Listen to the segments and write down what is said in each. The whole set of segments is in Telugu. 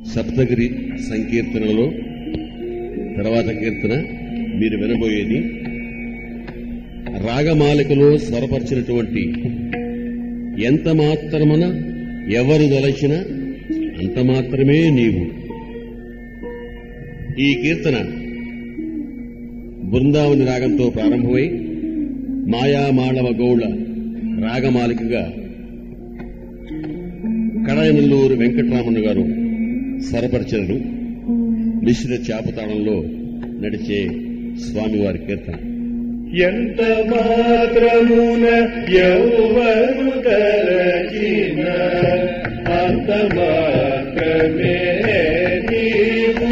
సప్తగిరి సంకీర్తనలో తర్వాత కీర్తన మీరు వినబోయేది రాగమాలికలో స్వరపరిచినటువంటి ఎంత మాత్రమున ఎవరు దలచిన అంత మాత్రమే నీవు ఈ కీర్తన బృందావని రాగంతో ప్రారంభమై మాయామాళవ గౌళ రాగమాలికగా కడాయనల్లూరు వెంకటరామన్న గారు స్వరపరిచరు మిశ్ర చాపతాళంలో నడిచే స్వామివారి కీర్తన ఎంత మాత్రమున ఎవరు తలచిన అంత మాత్రమే నీవు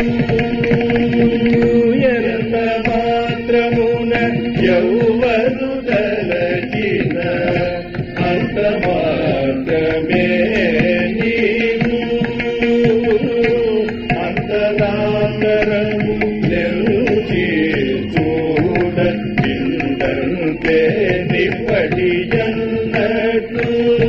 ఎంత మాత్రమున ఎవరు తలచిన అంత మాత్రమే నీవు అంతరాంతరము నెరుచి చూడ పిండంతే నిప్పటి జన్నట్లు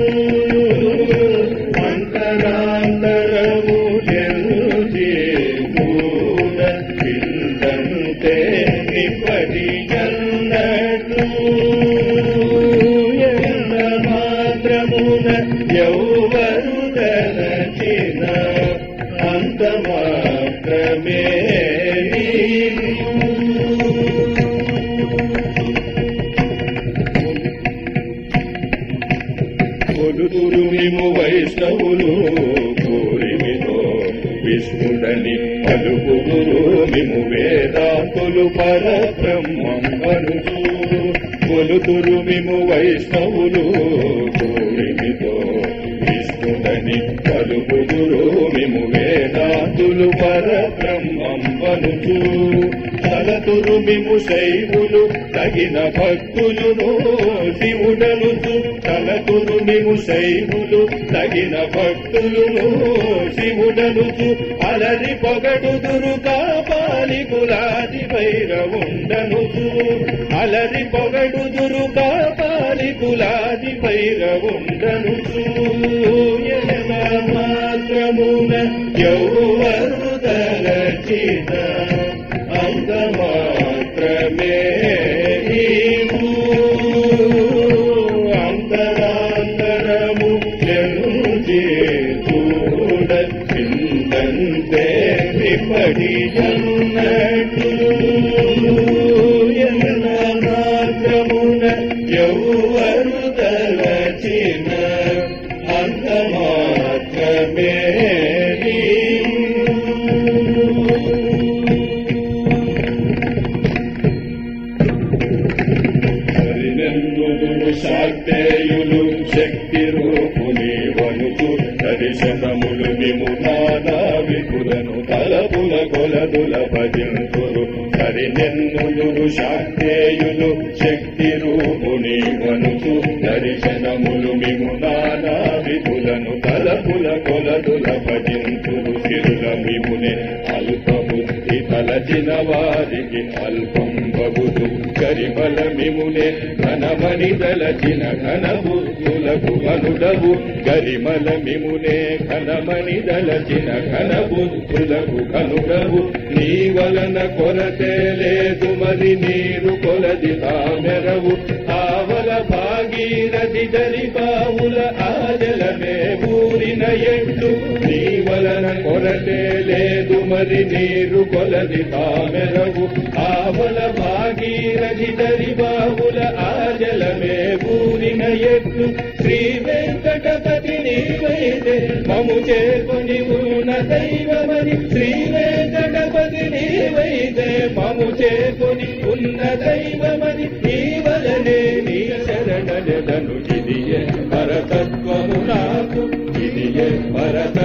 అంతరాంతరము నెరుచి చూడ పిండంతే నిప్పటి జన్నట్లు ఎంత మాత్రమున ఎవరు తలచిన అంత మాత్రమే కొడుతురు మేము వైష్ణవులు కోరిమితో విష్ణుడని పలుకుదురు మేము వేదాంతులు పరబ్రహ్మం అనుచు కొలుతురు మేము వైష్ణవులు కోరిమితో విష్ణుడని పలుకుదురు మేము వేదాంతులు పరబ్రహ్మం అనుచు తలతురు మేము శైవులు తగిన భక్తులును శివుడనుచు తలతురు మేము శైవులు తగిన భక్తులును శివుడనుచు అలరి పొగడుదురు కాపాలి కులాది భైరవుండనుచు అలరి పొగడుదురు కాపాలి కులాది భైరవుండనుచు ఎనమ మాత్రమున ఎవరు తలచిన అంత మాత్రమే నీవు అంతరాంతరము జనుజే చూడ చిందంతే విపడి జన్నట్లు ఎన్న మాత్రమున ఎవరు తలచిన అంత మాత్రమే హరినందుడు శాక్తేయులు శక్తి రూపుని వనుకు దర్శనములు మిము నానా విపులను తలపుల కొలదుల భజంతురు హరినెన్నుడు శాక్తేయులు శక్తి రూపుని వనుకు దర్శనములు మిము నానా విపులను తలపుల కొలదుల భజంతురు సిరుల మిమునే అల్పబుద్ధి తలచిన వారికి అల్పం బగుదు కరిబల మిమునే ఘనమని దలచిన ఘన బుద్ధులకు అనుడవు గరిమల మిమునే ఘనమని దలచిన ఘన బుద్ధులకు కనుడవు నీ వలన కొరతే లేదు మరి నీరు కొలది తామెరవు ఆవల భాగీరథి దరి బావుల ఆజలమే ఊరిన ఎట్టు నీ వలన కొరతే లేదు మరి నీరు కొలది తామెరవు ఆవల భాగీరథి దరి బావుల ఆజలమే ఊరిన ఎట్టు శ్రీ వెంకటపతి నీవైతే మము చేరుకొని ఉన్న దైవమని శ్రీ వెంకటపతి నీవైతే మము చేరుకొని ఉన్న దైవమని నీ వలనే నీ శరణను ఇదియే పరతత్వము నాకు ఇదియే పరత